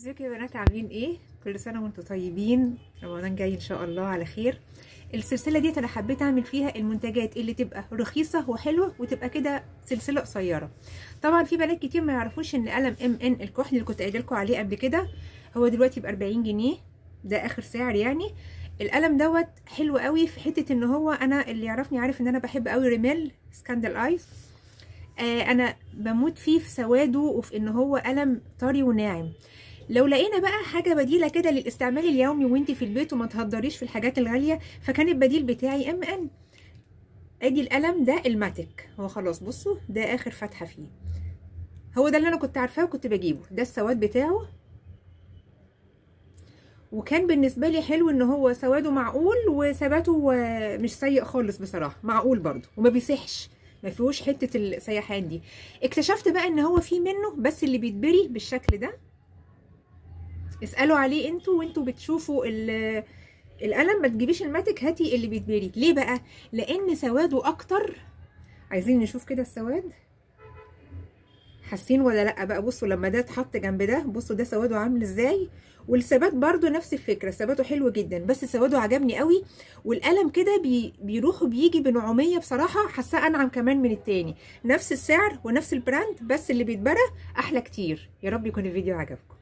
ازيكم يا بنات عاملين ايه كل سنه وانتم طيبين رمضان جاي ان شاء الله على خير السلسله دي انا حبيت اعمل فيها المنتجات اللي تبقى رخيصه وحلوه وتبقى كده سلسله قصيره طبعا في بنات كتير ما يعرفوش ان قلم ام ان الكحل اللي كنت قايله لكم عليه قبل كده هو دلوقتي ب 40 جنيه ده اخر سعر يعني القلم دوت حلو قوي في حته ان هو انا اللي يعرفني عارف ان انا بحب قوي ريميل سكاندل ايز آه انا بموت فيه في سواده وفي ان هو قلم طري وناعم لو لقينا بقى حاجه بديله كده للاستعمال اليومي وانت في البيت وما تهدريش في الحاجات الغاليه فكان البديل بتاعي ام ان ادي القلم ده الماتيك هو خلاص بصوا ده اخر فتحه فيه هو ده اللي انا كنت عارفاه وكنت بجيبه ده السواد بتاعه وكان بالنسبه لي حلو ان هو سواده معقول وثباته مش سيء خالص بصراحه معقول برضو وما بيسحش ما فيهوش حته السياحات دي اكتشفت بقى ان هو في منه بس اللي بيتبري بالشكل ده اسالوا عليه انتوا وانتوا بتشوفوا القلم ما تجيبيش الماتيك هاتي اللي بيتبري ليه بقى لان سواده اكتر عايزين نشوف كده السواد حاسين ولا لا بقى بصوا لما ده اتحط جنب ده بصوا ده سواده عامل ازاي والثبات برضو نفس الفكره ثباته حلو جدا بس سواده عجبني قوي والقلم كده بي بيروح وبيجي بنعوميه بصراحه حاساه انعم كمان من التاني نفس السعر ونفس البراند بس اللي بيتبرى احلى كتير يا رب يكون الفيديو عجبكم